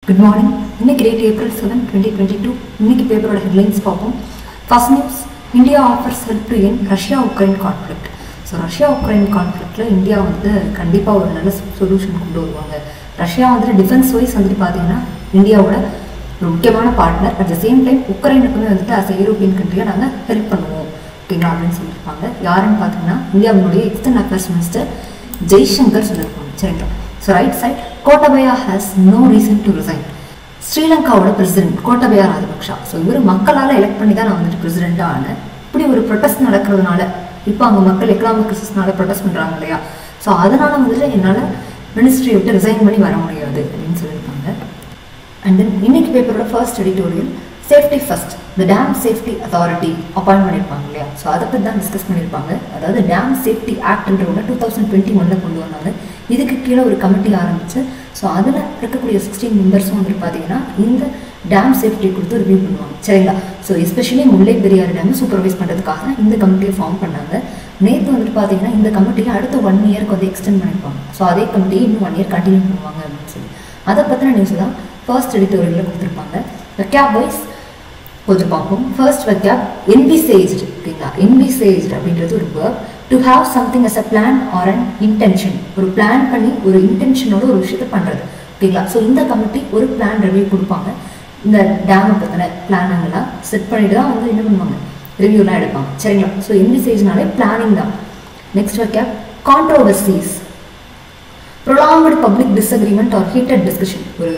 good morning இன்னைக்கு date April seven twenty twenty two இன்னைக்கு பேப்பரோட ஹெட்லைன்ஸ் பார்ப்போம் first news India offers help to end Russia Ukraine conflict so Russia Ukraine கான்ஃப்ளிக்டில் India வந்து கண்டிப்பாக ஒரு நல்ல சொல்யூஷன் கொண்டு வருவாங்க ரஷ்யா வந்துட்டு டிஃபென்ஸ் வைஸ் வந்துட்டு பார்த்தீங்கன்னா இந்தியாவோட ஒரு முக்கியமான partner at the same time உக்ரைனுக்குமே வந்துட்டு அஸ் யூரோப்பியன் கண்ட்ரியாக நாங்கள் ஹெல்ப் பண்ணுவோம் ஓகேங்களா அப்படின்னு சொல்லியிருப்பாங்க யாருன்னு பார்த்தீங்கன்னா இந்தியாவினுடைய எக்ஸ்டர்னல் அஃபேர்ஸ் மினிஸ்டர் ஜெய்சங்கர் சொல்லியிருப்பாங்க சரிங்களா so right side Gotabaya has no reason to resign ஸ்ரீலங்காவோட பிரசிடென்ட் கோட்டபயா ராஜபக்ஷா ஸோ இவர் மக்களால் எலெக்ட் பண்ணி தான் நான் வந்துட்டு பிரசிடெண்ட்டாக ஆனேன் இப்படி ஒரு ப்ரொட்டஸ்ட் நடக்கிறதுனால இப்போ அங்கே மக்கள் எக்கனாமிக் கிரிசிஸ்னால ப்ரொட்டஸ்ட் பண்ணுறாங்க இல்லையா ஸோ அதனால் வந்துட்டு என்னால் மினிஸ்ட்ரி விட்டு ரிசைன் பண்ணி வர முடியாது அப்படின்னு சொல்லியிருப்பாங்க அண்ட் தென் இன்னைக்கு பேப்பரோட ஃபர்ஸ்ட் எடிட்டோரியல் சேஃப்டி ஃபர்ஸ்ட் இந்த டேம் சேஃப்டி அத்தாரிட்டி அப்பாயின்ட் பண்ணியிருப்பாங்க இல்லையா ஸோ அதை பற்றி தான் டிஸ்கஸ் பண்ணியிருப்பாங்க அதாவது டேம் சேஃப்டி ஆக்ட்ன்ற ஒன்று டூ தௌசண்ட் டுவெண்ட்டி ஒனில் கொண்டு வந்தாங்க இதுக்கு கீழே ஒரு கமிட்டி ஆரம்பிச்சு ஸோ அதில் இருக்கக்கூடிய சிக்ஸ்டீன் மெம்பர்ஸும் வந்துட்டு பார்த்தீங்கன்னா இந்த டேம் சேஃப்டி கொடுத்து ரிவ்யூ பண்ணுவாங்க சரிங்களா so especially Mullai Periyar dam supervise பண்ணுறதுக்காக இந்த கமிட்டியை ஃபார்ம் பண்ணாங்க நேற்று வந்துட்டு பார்த்தீங்கன்னா இந்த கமிட்டியை அடுத்த ஒன் இயர்க்கு வந்து எக்ஸ்டெண்ட் பண்ணியிருப்பாங்க ஸோ அதே கமிட்டியை இன்னும் ஒன் இயர் கண்டினியூ பண்ணுவாங்க அப்படின்னு சொல்லி அதை பற்றின நியூஸ் தான் ஃபர்ஸ்ட் எடிட்டோரியலில் கொடுத்துருப்பாங்க கேப் வைஸ் கொஞ்சம் பார்ப்போம் ஃபர்ஸ்ட் வெக்கேப் என்விசேஜ்டு ஓகேங்களா என்விசேஜ்டு அப்படின்றது ஒரு verb to have something as a plan or an intention ஒரு பிளான் பண்ணி ஒரு இன்டென்ஷனோட ஒரு விஷயத்த பண்ணுறது ஓகேங்களா ஸோ இந்த கமிட்டி ஒரு பிளான் ரிவ்யூ கொடுப்பாங்க இந்த டேமை பற்றின பிளானுங்கெல்லாம் செட் பண்ணிட்டு தான் வந்து என்ன பண்ணுவாங்க ரிவ்யூலாம் எடுப்பாங்க சரிங்களா ஸோ என்விசேஜ்னாலே பிளானிங் தான் next vocab controversies prolonged public disagreement or heated discussion ஒரு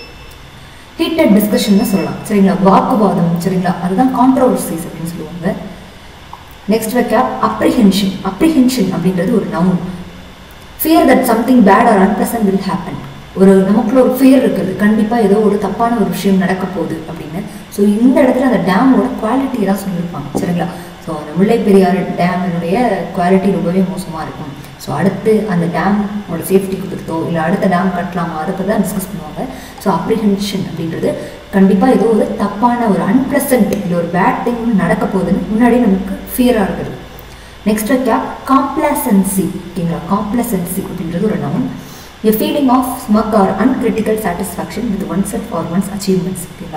ஹீட்டட் டிஸ்கஷன் சொல்லலாம் சரிங்களா வாக்குவாதம் சரிங்களா அதுதான் கான்ட்ரவர்சிஸ் அப்படின்னு சொல்லுவாங்க நெக்ஸ்ட் வைக்க அப்ரிஹென்ஷன் அப்ரிஹென்ஷன் அப்படின்றது ஒரு noun fear that something bad or unpleasant will happen ஒரு நமக்குள்ள ஒரு ஃபியர் இருக்குது கண்டிப்பாக ஏதோ ஒரு தப்பான ஒரு விஷயம் நடக்க போகுது அப்படின்னு ஸோ இந்த இடத்துல அந்த டேமோட குவாலிட்டியை தான் சொல்லியிருப்பாங்க சரிங்களா ஸோ அந்த முல்லை பெரியாறு டேமினுடைய குவாலிட்டி ரொம்பவே மோசமாக இருக்கும் ஸோ அடுத்து அந்த டேமோட சேஃப்டி கொடுத்துருத்தோ இல்லை அடுத்த டேம் கட்டலாமா அதை பற்றி தான் டிஸ்கஸ் பண்ணுவாங்க ஸோ அப்ரிஹென்ஷன் அப்படின்றது கண்டிப்பாக ஏதோ ஒரு தப்பான ஒரு அன்பிளசன்ட் இல்லை ஒரு பேட் திங் நடக்க போகுதுன்னு முன்னாடியே நமக்கு ஃபியராக இருக்குது நெக்ஸ்ட் வைக்கா காம்ப்ளசன்சி ஓகேங்களா காம்ப்ளசன்சி அப்படின்றது ஒரு noun a feeling of smug or uncritical satisfaction with one set for one's achievements ஓகேங்களா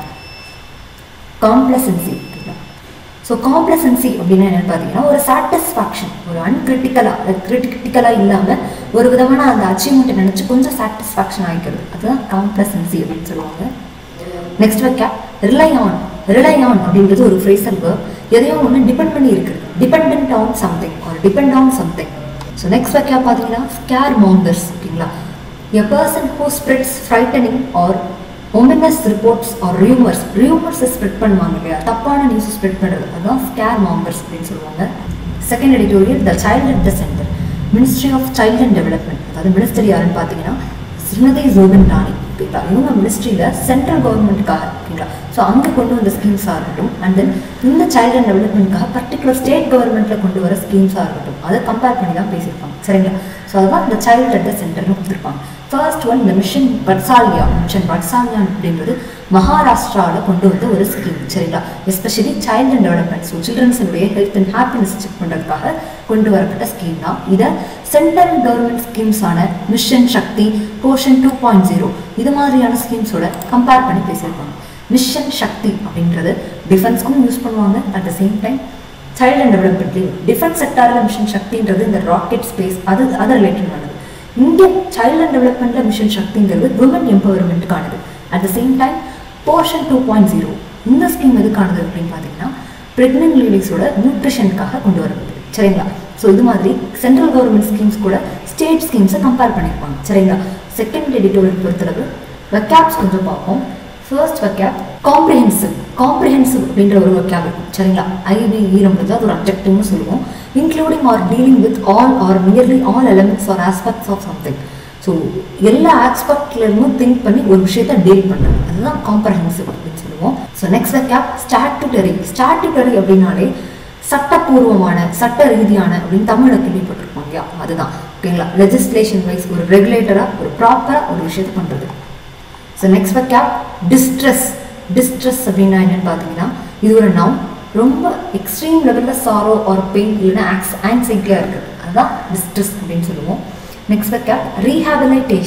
காம்ப்ளசன்சி ஓகேங்களா ஸோ காம்ப்ளசன்சி அப்படின்னா என்னென்னு பார்த்தீங்கன்னா ஒரு சாட்டிஸ்ஃபேக்ஷன் ஒரு அன்கிரிட்டிக்கலாக கிரிட்டிக்கலாக இல்லாமல் ஒரு விதமான அந்த அச்சீவ்மெண்ட்டை நினச்சி கொஞ்சம் சாட்டிஸ்ஃபேக்ஷன் ஆகிக்கிறது அதுதான் காம்ப்ளசன்சி அப்படின்னு சொல்லுவாங்க நெக்ஸ்ட் வைக்க ரிலை ஆன் ரிலை ஆன் அப்படின்றது ஒரு ஃப்ரேசல் வேர்ப் எதையோ ஒன்று டிபெண்ட் பண்ணி இருக்குது டிபெண்ட் ஆன் சம்திங் ஒரு depend on something so next vocab பார்த்தீங்கன்னா ஸ்கேர் மாங்கர்ஸ் ஓகேங்களா a person who spreads frightening or ominous reports or rumours ரியூமர்ஸை ஸ்ப்ரெட் பண்ணுவாங்க இல்லையா தப்பான நியூஸ் ஸ்ப்ரெட் பண்ணுறது அதுதான் ஸ்கேர் மாங்கர்ஸ் அப்படின்னு சொல்லுவாங்க second editorial the child at the centre ministry of child and development அதாவது மினிஸ்டர் யாருன்னு பார்த்தீங்கன்னா ஸ்ரீமதி ஜோபின் ராணி ஓகேங்களா இவங்க மினிஸ்ட்ரியில் சென்ட்ரல் கவர்மெண்ட்டுக்காக ஓகேங்களா ஸோ அங்கே கொண்டு வந்த ஸ்கீம்ஸாக இருக்கட்டும் அண்ட் தென் இந்த சைல்ட் அண்ட் டெவலப்மெண்ட்காக பர்டிகுலர் ஸ்டேட் கவர்மெண்ட்டில் கொண்டு வர ஸ்கீம்ஸாக இருக்கட்டும் அதை கம்பேர் பண்ணி தான் பேசியிருப்பாங்க சரிங்களா ஸோ அதுதான் இந்த சைல்ட் அட் த சென்டர்னு கொடுத்துருப்பாங்க ஃபர்ஸ்ட் ஒன் இந்த மிஷன் பட்சாலியா மிஷன் பட்சாலியா அப்படின்றது மகாராஷ்டிராவில் கொண்டு வந்த ஒரு ஸ்கீம் சரிங்களா especially child and development so சில்ட்ரன்ஸுடைய ஹெல்த் அண்ட் ஹாப்பினஸ் செக் பண்ணுறதுக்காக கொண்டு வரப்பட்ட ஸ்கீம் தான் இதை சென்ட்ரல் கவர்மெண்ட் ஸ்கீம்ஸான mission Shakti Poshan two point zero இது மாதிரியான ஸ்கீம்ஸோட கம்பேர் பண்ணி பேசியிருப்பாங்க மிஷன் சக்தி அப்படின்றது டிஃபென்ஸ்க்கும் யூஸ் பண்ணுவாங்க at the same time child and டெவலப்மெண்ட்லேயும் டிஃபென்ஸ் செக்டாரில் மிஷன் சக்தின்றது இந்த ராக்கெட் ஸ்பேஸ் அது அது ரிலேட்டடானது இங்கே சைல்ட் அண்ட் டெவலப்மெண்ட்டில் மிஷன் சக்திங்கிறது உமன் எம்பவர்மெண்ட்டுக்கானது at the same time Poshan two point zero இந்த ஸ்கீம் எதுக்கானது அப்படின்னு பார்த்தீங்கன்னா ப்ரெக்னென்ட் லேடிஸோட நியூட்ரிஷனுக்காக கொண்டு வரப்படுது சரிங்களா ஸோ இது மாதிரி சென்ட்ரல் கவர்மெண்ட் ஸ்கீம்ஸ் கூட ஸ்டேட் ஸ்கீம்ஸை கம்பேர் பண்ணியிருப்பாங்க சரிங்களா செகண்ட் எடிட்டோரியல் பொறுத்தளவு வெக்கேப்ஸ் கொஞ்சம் பார்ப்போம் ஃபர்ஸ்ட் வெக்கேப் காம்ப்ரிஹென்சிவ் காம்ப்ரிஹென்சிவ் அப்படின்ற ஒரு வெக்கேப் இருக்கும் சரிங்களா ஐவி ஈரம்ன்றது அது ஒரு அப்ஜெக்டிவ்னு சொல்லுவோம் including or dealing with all or nearly all elements or aspects of something so எல்லா ஆஸ்பெக்ட்லேருந்தும் திங்க் பண்ணி ஒரு விஷயத்த டீல் பண்ணுறது அதுதான் காம்ப்ரஹென்சிவ் அப்படின்னு சொல்லுவோம் so next vocab statutory statutory அப்படின்னாலே சட்டப்பூர்வமான சட்ட ரீதியான அப்படின்னு தமிழில் கேள்விப்பட்டிருப்போம் இல்லையா அதுதான் ஓகேங்களா லெஜிஸ்லேஷன் வைஸ் ஒரு ரெகுலேட்டராக ஒரு ப்ராப்பராக ஒரு விஷயத்த பண்ணுறது so next vocab distress distress அப்படின்னா என்னன்னு பார்த்தீங்கன்னா இது ஒரு நவுன் ரொம்ப எக்ஸ்ட்ரீம் லெவலில் சாரோ ஆர் பெயின் இல்லைன்னா ஆக்ஸ் ஆங்ஸைட்டியாக இருக்குது அதுதான் டிஸ்ட்ரெஸ் அப்படின்னு சொல்லுவோம் நெக்ஸ்ட் வெக்கேப் ரீஹாபிலைட்டேஷன்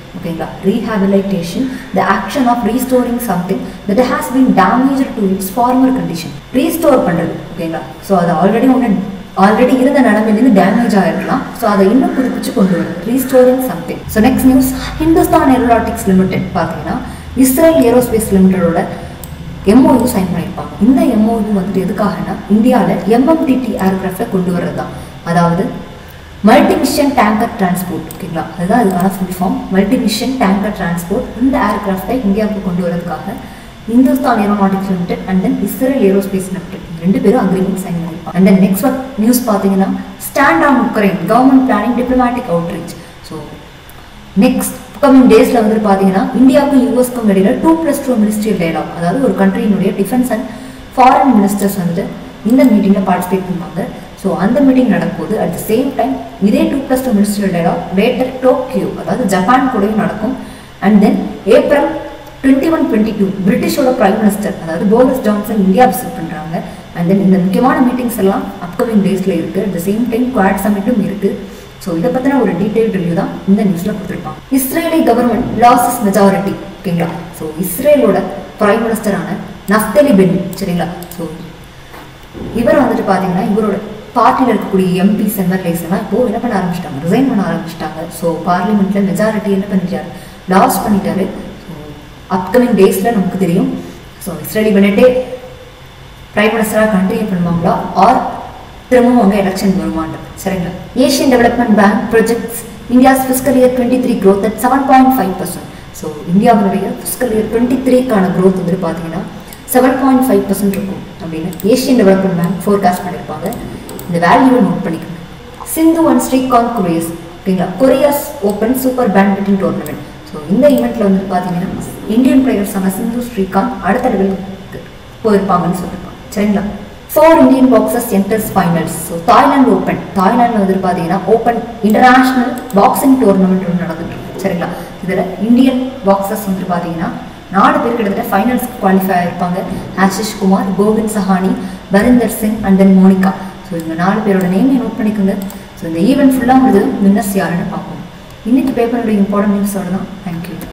ஓகேங்களா rehabilitation the action of restoring something that has been damage to its former condition restore பண்ணுறது ஓகேங்களா ஸோ அது ஆல்ரெடி ஒன்று ஆல்ரெடி இருந்த நிலைமையிலேருந்து டேமேஜ் ஆகிருக்கலாம் ஸோ அதை இன்னும் புதுப்பிச்சு கொண்டு வருது restoring something so next news Hindustan aeronautics limited பார்த்தீங்கன்னா இஸ்ரேல் ஏரோஸ்பேஸ் லிமிடெடோட எம்ஓயு சைன் பண்ணியிருப்பாங்க இந்த எம்ஓயு வந்துட்டு எதுக்காகனா இந்தியாவில் எம்எம்டிடி ஏர்கிராஃப்டை கொண்டு வர்றது தான் அதாவது மல்டி மிஷன் டேங்கர் டிரான்ஸ்போர்ட் ஓகேங்களா அதுதான் இதுக்கான full form multi mission tanker transport இந்த ஏர்கிராஃப்டை இந்தியாவுக்கு கொண்டு வரதுக்காக Hindustan aeronautics limited and then Israel aerospace limited ரெண்டு பேரும் அக்ரிமெண்ட் சைன் பண்ணியிருப்பாங்க அண்ட் தென் நெக்ஸ்ட் நியூஸ் பார்த்தீங்கன்னா stand on Ukraine government planning diplomatic outreach so next coming டேஸில் வந்து பார்த்தீங்கன்னா இந்தியாவுக்கும் யூஎஸ்க்கும் இடையில two plus two ministerial dialogue அதாவது ஒரு கண்ட்ரியினுடைய டிஃபென்ஸ் அண்ட் ஃபாரின் மினிஸ்டர்ஸ் வந்துட்டு இந்த மீட்டிங்கில் பார்ட்டிசிபேட் பண்ணுவாங்க ஸோ அந்த மீட்டிங் நடக்கும்போது அட் த சேம் டைம் இதே two plus two ministerial dialogue later Tokyo அதாவது ஜப்பான் கூடயும் நடக்கும் and then April twenty one twenty two பிரிட்டிஷோட பிரைம் மினிஸ்டர் அதாவது போரிஸ் ஜான்சன் இந்தியா விசிட் பண்ணுறாங்க அண்ட் தென் இந்த முக்கியமான மீட்டிங்ஸ் எல்லாம் அப்கமிங் டேஸில் இருக்குது at the same time quad சமிட்டும் இருக்குது ஸோ இதை பற்றின ஒரு டீட்டெயில் ரிவ்யூ தான் இந்த நியூஸில் கொடுத்துருப்பாங்க இஸ்ரேலி கவர்மெண்ட் லாசஸ் மெஜாரிட்டி ஓகேங்களா ஸோ இஸ்ரேலோட பிரைம் மினிஸ்டரான நஃப்தலி பென் சரிங்களா ஸோ இவர் வந்துட்டு பார்த்தீங்கன்னா இவரோட பார்ட்டியில் இருக்கக்கூடிய எம்பிஸ் எம்எல்ஏஸ் எல்லாம் இப்போ என்ன பண்ண ஆரம்பிச்சிட்டாங்க ரிசைன் பண்ண ஆரம்பிச்சிட்டாங்க ஸோ பார்லிமெண்ட்டில் மெஜாரிட்டி என்ன பண்ணிட்டாரு லாஸ் பண்ணிட்டாரு ஸோ அப்கமிங் டேஸில் நமக்கு தெரியும் ஸோ இஸ்ரேலி பெனட்டே பிரைம் மினிஸ்டராக கண்டினியூ பண்ணுவாங்களா ஆர் திரும்பவும் அவங்க எலெக்ஷன் வருமானம் சரிங்களா Asian development bank projects India's fiscal year twenty three growth at seven point five percent so இந்தியாவினுடைய ஃபிஸ்கல் இயர் டுவெண்ட்டி த்ரீக்கான க்ரோத் வந்துட்டு பார்த்தீங்கன்னா செவன் பாயிண்ட் ஃபைவ் பர்சன்ட் இருக்கும் அப்படின்னு ஏஷியன் டெவலப்மெண்ட் பேங்க் ஃபோர்காஸ்ட் பண்ணியிருப்பாங்க இந்த வேல்யூவை நோட் பண்ணிக்கணும் சிந்து அண்ட் ஸ்ரீகாந்த் குரேஸ் ஓகேங்களா Korea's open super badminton tournament so இந்த ஈவெண்ட்டில் வந்துட்டு பார்த்தீங்கன்னா இந்தியன் பிளேயர்ஸான சிந்து ஸ்ரீகாந்த் அடுத்த லெவலுக்கு போயிருப்பாங்கன்னு சொல்லியிருப்பாங்க சரிங்களா four Indian boxers enters finals so Thailand open தாய்லாண்டில் வந்துட்டு பார்த்தீங்கன்னா ஓப்பன் இன்டர்நேஷ்னல் பாக்ஸிங் டோர்னமெண்ட் ஒன்று நடந்துட்டு இருக்கு சரிங்களா இதில் இந்தியன் பாக்ஸர்ஸ் வந்துட்டு பார்த்தீங்கன்னா நாலு பேர் கிட்டத்தட்ட ஃபைனல்ஸ்க்கு குவாலிஃபை ஆயிருப்பாங்க Ashish Kumar Govind Sahani Varinder Singh and then Monika so இந்த நாலு பேரோட நேமே நோட் பண்ணிக்கோங்க ஸோ இந்த ஈவெண்ட் ஃபுல்லாக முடிஞ்சது வின்னர்ஸ் யாருன்னு பார்ப்போம் இன்னைக்கு பேப்பரோட இம்பார்ட்டன்ட் நியூஸோட தான் தேங்க்யூ